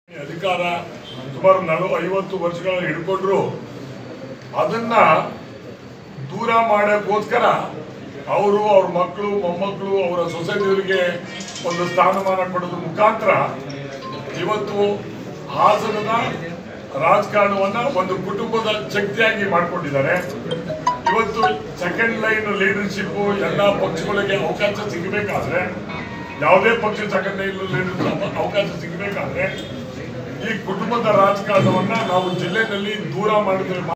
ಅಧಿಕಾರ ಸುಮಾರು ನಲವ ಐವತ್ತು ವರ್ಷಗಳಲ್ಲಿ ಹಿಡ್ಕೊಂಡ್ರು ಅದನ್ನ ದೂರ ಮಾಡೋಕ್ಕೋಸ್ಕರ ಅವರು ಅವ್ರ ಮಕ್ಕಳು ಮೊಮ್ಮಕ್ಕಳು ಅವರ ಸೊಸೈಟಿಯವರಿಗೆ ಒಂದು ಸ್ಥಾನಮಾನ ಕೊಡೋದ್ರ ಮುಖಾಂತರ ಇವತ್ತು ಹಾಸನದ ರಾಜಕಾರಣವನ್ನ ಒಂದು ಕುಟುಂಬದ ಶಕ್ತಿಯಾಗಿ ಮಾಡ್ಕೊಂಡಿದ್ದಾರೆ ಇವತ್ತು ಸೆಕೆಂಡ್ ಲೈನ್ ಲೀಡರ್ಶಿಪ್ ಎಲ್ಲ ಪಕ್ಷಗಳಿಗೆ ಅವಕಾಶ ಸಿಗಬೇಕಾದ್ರೆ ಯಾವುದೇ ಪಕ್ಷ ಸೆಕೆಂಡ್ ಲೈನ್ ಲೀಡರ್ಶಿಪ್ ಅವಕಾಶ ಸಿಗಬೇಕಾದ್ರೆ ಈ ಕುಟುಂಬದ ರಾಜಕಾರಣವನ್ನ ನಾವು ಜಿಲ್ಲೆಯಲ್ಲಿ ದೂರ ಮಾಡಿದ್ರೆ